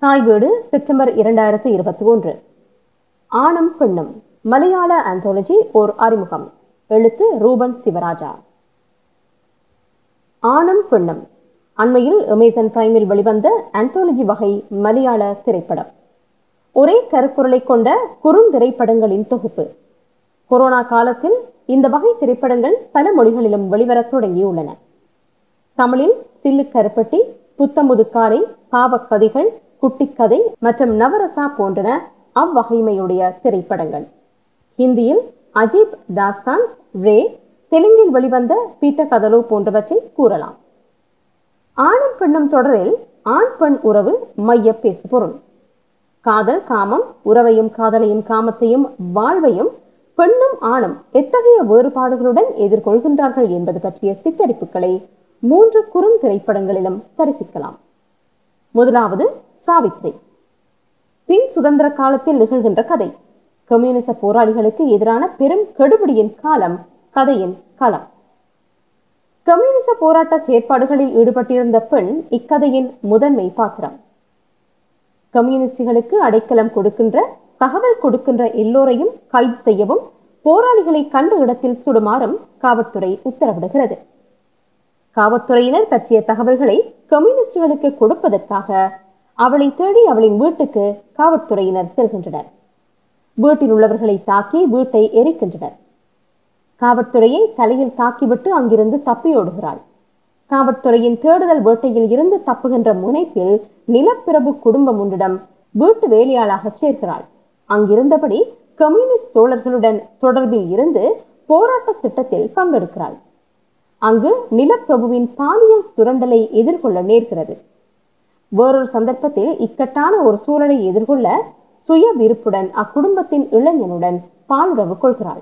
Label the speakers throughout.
Speaker 1: தாய் வீடு செப்டம்பர் இரண்டாயிரத்து இருபத்தி ஒன்று ஆணும் பெண்ணும் மலையாள ஆந்தாலஜி ஓர் அறிமுகம் எழுத்து ரூபன் சிவராஜா ஆணும் பெண்ணும் அண்மையில் அமேசான் பிரைமில் வெளிவந்த ஆந்தாலஜி வகை மலையாள திரைப்படம் ஒரே கருப்பொருளை கொண்ட குறுந்திரைப்படங்களின் தொகுப்பு கொரோனா காலத்தில் இந்த வகை திரைப்படங்கள் பல மொழிகளிலும் வெளிவரத் தொடங்கியுள்ளன தமிழில் சில்லு கருப்பட்டி புத்தமுதுக்காலை பாவக்கதைகள் குட்டிக்கதை மற்றும் நவரசா போன்றன அவ்வகைமையுடைய திரைப்படங்கள் ஹிந்தியில் அஜீப் தாஸ்தான்ஸ் ரே தெலுங்கில் வெளிவந்த பீட்ட கதலோ போன்றவற்றை கூறலாம் ஆணும் பெண்ணும் தொடரில் ஆண் பெண் உறவு மைய பேசுபொருள் காதல் காமம் உறவையும் காதலையும் காமத்தையும் வாழ்வையும் பெண்ணும் ஆணும் எத்தகைய வேறுபாடுகளுடன் எதிர்கொள்கின்றார்கள் என்பது பற்றிய சித்தரிப்புகளை மூன்று குறுந்திரைப்படங்களிலும் தரிசிக்கலாம் முதலாவது சாவித்ரி பின் சுதந்திர காலத்தில் நிகழ்கின்ற கதை கம்யூனிச போராளிகளுக்கு எதிரான பெரும் கெடுபிடியின் காலம் கதையின் களம் கம்யூனிச போராட்ட செயற்பாடுகளில் ஈடுபட்டிருந்த பெண் இக்கதையின் முதன்மை பாத்திரம் கம்யூனிஸ்டுகளுக்கு அடைக்கலம் கொடுக்கின்ற தகவல் கொடுக்கின்ற எல்லோரையும் கைது செய்யவும் போராளிகளை கண்ட இடத்தில் சுடுமாறும் காவல்துறை உத்தரவிடுகிறது காவல்துறையினர் பற்றிய தகவல்களை கம்யூனிஸ்டுகளுக்கு கொடுப்பதற்காக அவளை தேடி அவளின் வீட்டுக்கு காவல்துறையினர் செல்கின்றனர் வீட்டில் உள்ளவர்களை தாக்கி வீட்டை எரிக்கின்றனர் காவல்துறையை தலையில் தாக்கிவிட்டு அங்கிருந்து தப்பியோடுகிறாள் காவல்துறையின் தேடுதல் வேட்டையில் இருந்து தப்புகின்ற முனைப்பில் நிலப்பிரபு குடும்பம் ஒன்றிடம் வீட்டு வேலையாளாக சேர்க்கிறாள் அங்கிருந்தபடி கம்யூனிஸ்ட் தோழர்களுடன் தொடர்பில் இருந்து போராட்ட திட்டத்தில் பங்கெடுக்கிறாள் அங்கு நிலப்பிரபுவின் பாலியல் சுரண்டலை எதிர்கொள்ள நேர்கிறது வேறொரு சந்தர்ப்பத்தில் இக்கட்டான ஒரு சூழலை எதிர்கொள்ள சுய விருப்புடன் அக்குடும்பத்தின் இளைஞனுடன் பாலுறவு கொள்கிறாள்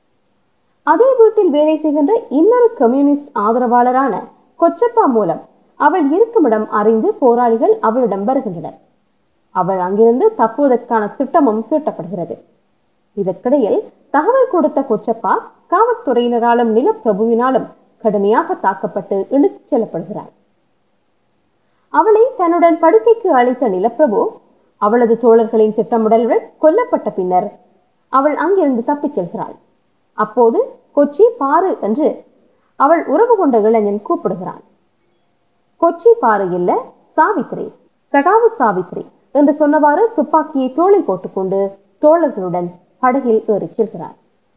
Speaker 1: அதே வீட்டில் வேலை செய்கின்ற இன்னொரு கம்யூனிஸ்ட் ஆதரவாளரான கொச்சப்பா மூலம் அவள் இருக்குமிடம் அறிந்து போராளிகள் அவளிடம் வருகின்றனர் அவள் அங்கிருந்து தப்புவதற்கான திட்டமும் தீட்டப்படுகிறது இதற்கிடையில் தகவல் கொடுத்த கொச்சப்பா காவல்துறையினராலும் நிலப்பிரபுவினாலும் கடுமையாக தாக்கப்பட்டு இழுத்துச் செல்லப்படுகிறார் அவளை தன்னுடன் படுக்கைக்கு அழைத்த நிலப்பிரபு அவளது தோழர்களின் திட்டமிடலுடன் கொல்லப்பட்ட பின்னர் அவள் அங்கிருந்து தப்பிச் செல்கிறாள் அப்போது கொச்சி பாரு என்று அவள் உறவு கொண்ட இளைஞன் கூப்பிடுகிறான் கொச்சி பாரு இல்ல சாவித்ரி சகாவு சாவித்ரி என்று சொன்னவாறு துப்பாக்கியை தோளில் போட்டுக்கொண்டு தோழர்களுடன் படகில் ஏறிச் செல்கிறார்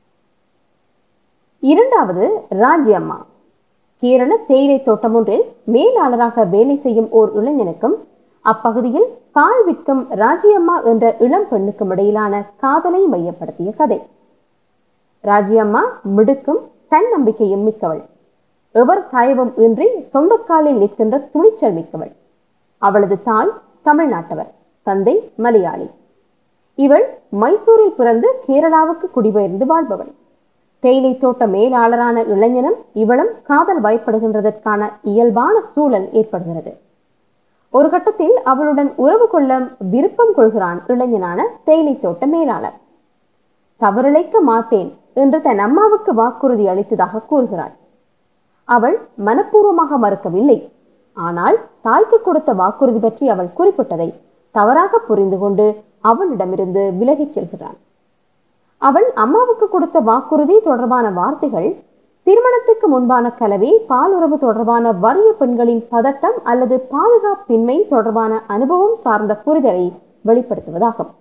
Speaker 1: இரண்டாவது ராஜ்யம்மா கேரள தேயிலை தோட்டம் ஒன்றில் மேலாளராக வேலை செய்யும் ஓர் இளைஞனுக்கும் அப்பகுதியில் பால் விற்கும் ராஜியம்மா என்ற இளம் பெண்ணுக்கும் இடையிலான காதலை மையப்படுத்திய கதை ராஜியம்மா மிடுக்கும் தன்னம்பிக்கையும் மிக்கவள் எவர் தயவும் இன்றி சொந்த காலில் நிற்கின்ற துணிச்சல் மிக்கவள் அவளது தாய் தமிழ்நாட்டவர் தந்தை மலையாளி இவள் மைசூரில் பிறந்து கேரளாவுக்கு குடிபெயர்ந்து வாழ்பவள் தேயிலை தோட்ட மேலாளரான இளைஞனும் இவளும் காதல் பயப்படுகின்றதற்கான இயல்பான சூழல் ஏற்படுகிறது ஒரு கட்டத்தில் அவளுடன் உறவு கொள்ள விருப்பம் கொள்கிறான் இளைஞனான தேயிலை தோட்ட மேலாளர் தவறிழைக்க மாட்டேன் என்று தன் அம்மாவுக்கு வாக்குறுதி அளித்ததாக கூறுகிறாள் அவள் மனப்பூர்வமாக மறுக்கவில்லை ஆனால் தாய்க்கு கொடுத்த வாக்குறுதி பற்றி அவள் குறிப்பிட்டதை தவறாக புரிந்து கொண்டு அவளிடமிருந்து விலகிச் செல்கிறான் அவள் அம்மாவுக்கு கொடுத்த வாக்குறுதி தொடர்பான வார்த்தைகள் திருமணத்துக்கு முன்பான கலவை பாலுறவு தொடர்பான வறிய பெண்களின் பதட்டம் அல்லது பாதுகாப்பின்மை தொடர்பான அனுபவம் சார்ந்த புரிதலை வெளிப்படுத்துவதாகும்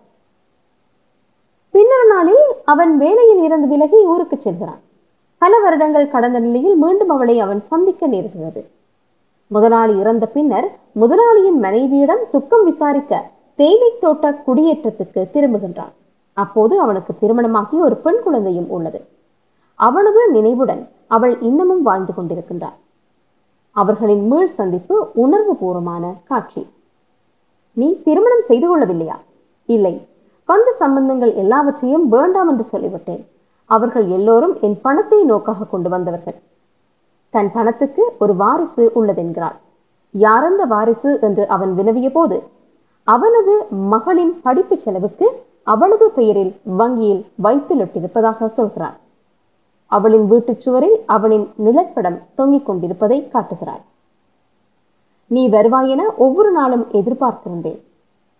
Speaker 1: பின்னர் நாளில் அவன் வேலையில் இருந்து விலகி ஊருக்கு செல்கிறான் பல வருடங்கள் கடந்த நிலையில் மீண்டும் அவளை அவன் சந்திக்க நேர்கிறது முதலாளி இறந்த பின்னர் முதலாளியின் மனைவியிடம் துக்கம் விசாரிக்க தேயிலை தோட்ட குடியேற்றத்துக்கு திரும்புகின்றான் அப்போது அவனுக்கு திருமணமாகி ஒரு பெண் குழந்தையும் உள்ளது அவனது நினைவுடன் அவள் இன்னமும் வாழ்ந்து கொண்டிருக்கின்றார் அவர்களின் மீள் சந்திப்பு உணர்வு பூர்வமான காட்சி நீ திருமணம் செய்து கொள்ளவில்லையா இல்லை பந்த சம்பந்தங்கள் எல்லாவற்றையும் வேண்டாம் என்று சொல்லிவிட்டேன் அவர்கள் எல்லோரும் என் பணத்தை நோக்காக கொண்டு வந்தவர்கள் தன் பணத்துக்கு ஒரு வாரிசு உள்ளதென்கிறாள் யாரந்த வாரிசு என்று அவன் வினவிய போது அவனது மகளின் படிப்பு செலவுக்கு அவளது பெயரில் வங்கியில் வைப்பிலிட்டிருப்பதாக சொல்கிறார் அவளின் வீட்டுச் சுவரில் அவனின் நிழற்படம் தொங்கிக் கொண்டிருப்பதை காட்டுகிறாள் நீ வருவாயென ஒவ்வொரு நாளும் எதிர்பார்த்திருந்தேன்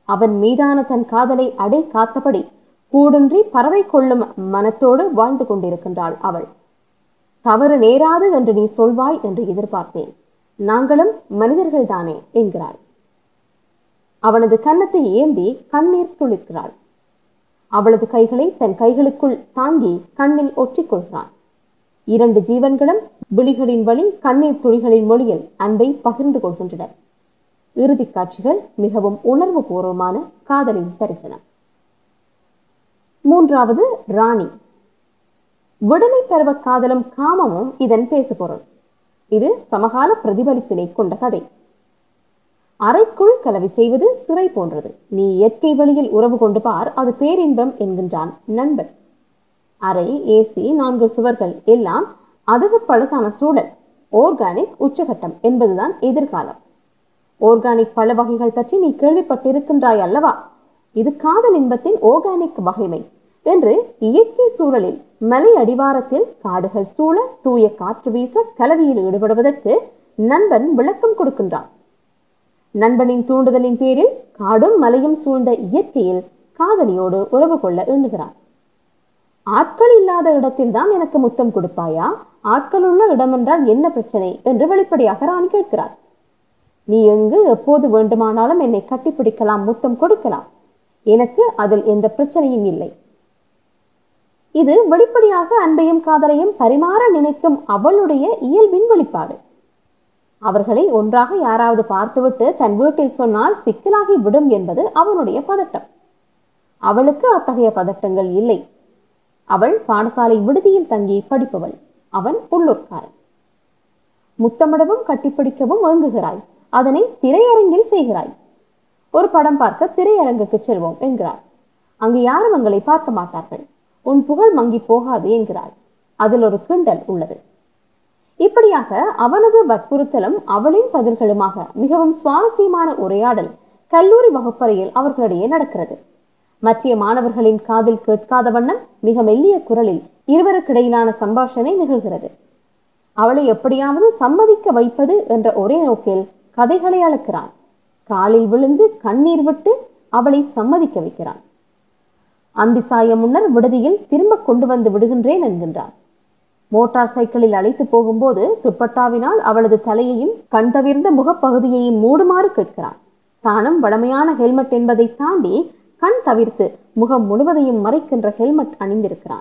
Speaker 1: அவன் மீதான தன் காதலை அடை காத்தபடி கூடின்றி பறவை கொள்ளும் மனத்தோடு வாழ்ந்து கொண்டிருக்கின்றாள் அவள் தவறு நேராது என்று நீ சொல்வாய் என்று எதிர்பார்த்தேன் நாங்களும் மனிதர்கள்தானே என்கிறாள் அவனது கன்னத்தை ஏந்தி கண்ணீர் துளிர்க்கிறாள் அவளது கைகளை தன் கைகளுக்குள் தாங்கி கண்ணில் ஒற்றிக்கொள்கிறான் இரண்டு ஜீவன்களும் விழிகளின் வழி கண்ணீர் துளிகளின் மொழியில் அன்பை பகிர்ந்து கொள்கின்றனர் இறுதிக் காட்சிகள் மிகவும் உணர்வு பூர்வமான காதலின் தரிசனம் மூன்றாவது ராணி விடுதலை பருவ காதலும் காமமும் இதன் பேசுபொருள் இது சமகால பிரதிபலிப்பினை கொண்ட கதை அறைக்குள் கலவி செய்வது சிறை போன்றது நீ இயற்கை வழியில் உறவு கொண்டு பார் அது பேரின்பம் என்கின்றான் நண்பன் அறை ஏசி நான்கு சுவர்கள் எல்லாம் அதச பழசான சூழல் ஓர்கானிக் உச்சகட்டம் என்பதுதான் எதிர்காலம் ஓர்கானிக் பழ வகைகள் பற்றி நீ கேள்விப்பட்டிருக்கின்றாய் அல்லவா இது காதல் இன்பத்தின் ஓர்கானிக் வகைமை என்று இயற்கை சூழலில் மலை அடிவாரத்தில் காடுகள் சூழ தூய காற்று வீச கலவியில் ஈடுபடுவதற்கு நண்பன் விளக்கம் கொடுக்கின்றான் நண்பனின் தூண்டுதலின் பேரில் காடும் மலையும் சூழ்ந்த இயற்கையில் காதலியோடு உறவு கொள்ள எண்ணுகிறான் ஆட்கள் இல்லாத இடத்தில்தான் எனக்கு முத்தம் கொடுப்பாயா ஆட்கள் உள்ள இடம் என்றால் என்ன பிரச்சனை என்று வெளிப்படையாக ராணி கேட்கிறார் நீ எங்கு எப்போது வேண்டுமானாலும் என்னை கட்டிப்பிடிக்கலாம் முத்தம் கொடுக்கலாம் எனக்கு அதில் எந்த பிரச்சனையும் இல்லை இது வெளிப்படையாக அன்பையும் காதலையும் பரிமாற நினைக்கும் அவளுடைய இயல்பின் வெளிப்பாடு அவர்களை ஒன்றாக யாராவது பார்த்துவிட்டு தன் வீட்டில் சொன்னால் சிக்கலாகி விடும் என்பது அவனுடைய பதட்டம் அவளுக்கு அத்தகைய பதட்டங்கள் இல்லை அவள் பாடசாலை விடுதியில் தங்கி படிப்பவள் அவன் உள்ளூர்காரன் முத்தமிடவும் கட்டிப்பிடிக்கவும் ஏங்குகிறாய் அதனை திரையரங்கில் செய்கிறாய் ஒரு படம் பார்க்க திரையரங்குக்கு செல்வோம் என்கிறாள் அங்கு யாரும் எங்களை பார்க்க மாட்டார்கள் உன் புகழ் மங்கி போகாது என்கிறாள் அதில் ஒரு கிண்டல் உள்ளது இப்படியாக அவனது வற்புறுத்தலும் அவளின் பதில்களுமாக மிகவும் சுவாரஸ்யமான உரையாடல் கல்லூரி வகுப்பறையில் அவர்களிடையே நடக்கிறது மற்ற மாணவர்களின் காதில் கேட்காத வண்ணம் மிக மெல்லிய குரலில் இருவருக்கிடையிலான சம்பாஷணை நிகழ்கிறது அவளை எப்படியாவது சம்மதிக்க வைப்பது என்ற ஒரே நோக்கில் கதைகளை அளக்கிறான் காலில் விழுந்து கண்ணீர் விட்டு அவளை சம்மதிக்க வைக்கிறான் அந்தி சாய முன்னர் விடுதியில் திரும்ப கொண்டு வந்து விடுகின்றேன் என்கின்றான் மோட்டார் சைக்கிளில் அழைத்து போகும்போது துப்பட்டாவினால் அவளது தலையையும் கண் தவிர்ந்த முகப்பகுதியையும் மூடுமாறு கேட்கிறான் தானும் வடமையான ஹெல்மெட் என்பதை தாண்டி கண் தவிர்த்து முகம் முழுவதையும் மறைக்கின்ற ஹெல்மெட் அணிந்திருக்கிறான்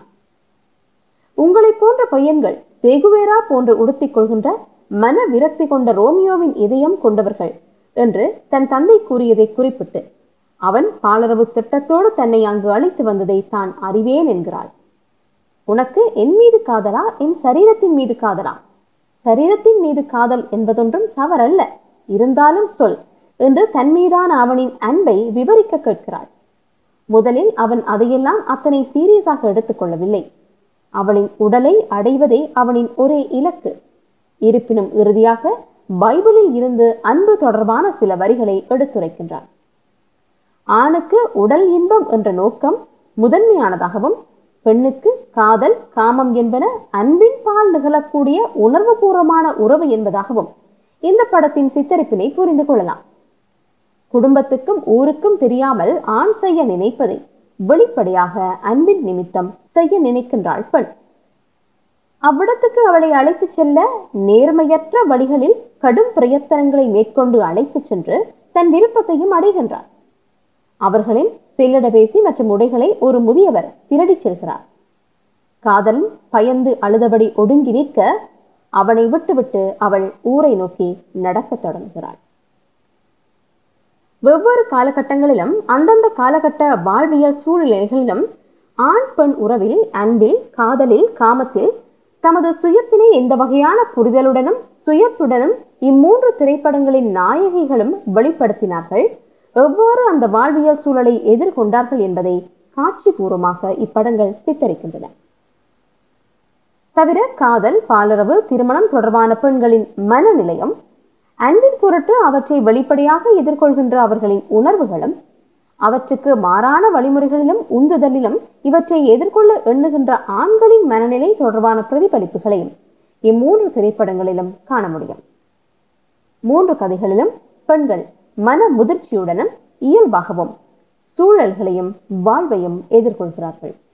Speaker 1: உங்களை போன்ற பையன்கள் சேகுவேரா போன்று உடுத்திக் கொள்கின்ற மன விரக்தி கொண்ட ரோமியோவின் இதயம் கொண்டவர்கள் என்று தன் தந்தை கூறியதை குறிப்பிட்டு அவன் பாலரவு திட்டத்தோடு தன்னை அங்கு அழைத்து வந்ததை தான் அறிவேன் என்கிறாள் உனக்கு என் மீது காதலா என் சரீரத்தின் மீது காதலா சரீரத்தின் மீது காதல் என்பதொன்றும் தவறல்ல இருந்தாலும் சொல் என்று தன் மீதான அவனின் அன்பை விவரிக்க கேட்கிறாள் முதலில் அவன் அதையெல்லாம் அத்தனை சீரியஸாக எடுத்துக்கொள்ளவில்லை அவளின் உடலை அடைவதே அவனின் ஒரே இலக்கு இருப்பினும் இறுதியாக பைபிளில் இருந்து அன்பு தொடர்பான சில வரிகளை எடுத்துரைக்கின்றான் ஆணுக்கு உடல் இன்பம் என்ற நோக்கம் முதன்மையானதாகவும் பெண்ணுக்கு காதல் காமம் என்பன அன்பின் பால் நிகழக்கூடிய உணர்வுபூர்வமான உறவு என்பதாகவும் இந்த படத்தின் சித்தரிப்பினை புரிந்து கொள்ளலாம் குடும்பத்துக்கும் ஊருக்கும் தெரியாமல் ஆண் செய்ய நினைப்பதை வெளிப்படையாக அன்பின் நிமித்தம் செய்ய நினைக்கின்றாள் பெண் அவ்விடத்துக்கு அவளை அழைத்துச் செல்ல நேர்மையற்ற வழிகளில் கடும் பிரயத்தனங்களை மேற்கொண்டு அழைத்துச் சென்று தன் விருப்பத்தையும் அடைகின்றார் அவர்களின் செல்லிடபேசி மற்றும் உடைகளை ஒரு முதியவர் திருடிச் செல்கிறார் காதலன் பயந்து அழுதபடி ஒடுங்கி நிற்க அவனை விட்டுவிட்டு அவள் ஊரை நோக்கி நடக்கத் தொடங்குகிறாள் வெவ்வேறு காலகட்டங்களிலும் அந்தந்த காலகட்ட வாழ்வியல் சூழ்நிலைகளிலும் ஆண் பெண் உறவில் அன்பில் காதலில் காமத்தில் தமது சுயத்தினை எந்த வகையான புரிதலுடனும் சுயத்துடனும் இம்மூன்று திரைப்படங்களின் நாயகிகளும் வெளிப்படுத்தினார்கள் எவ்வாறு அந்த வாழ்வியல் சூழலை எதிர்கொண்டார்கள் என்பதை காட்சிபூர்வமாக இப்படங்கள் சித்தரிக்கின்றன தவிர காதல் பாலரவு திருமணம் தொடர்பான பெண்களின் மனநிலையம் அன்பின் பொருட்டு அவற்றை வெளிப்படையாக எதிர்கொள்கின்ற அவர்களின் உணர்வுகளும் அவற்றுக்கு மாறான வழிமுறைகளிலும் உந்துதலிலும் இவற்றை எதிர்கொள்ள எண்ணுகின்ற ஆண்களின் மனநிலை தொடர்பான பிரதிபலிப்புகளையும் இம்மூன்று திரைப்படங்களிலும் காண முடியும் மூன்று கதைகளிலும் பெண்கள் மன முதிர்ச்சியுடனும் இயல்பாகவும் சூழல்களையும் வாழ்வையும் எதிர்கொள்கிறார்கள்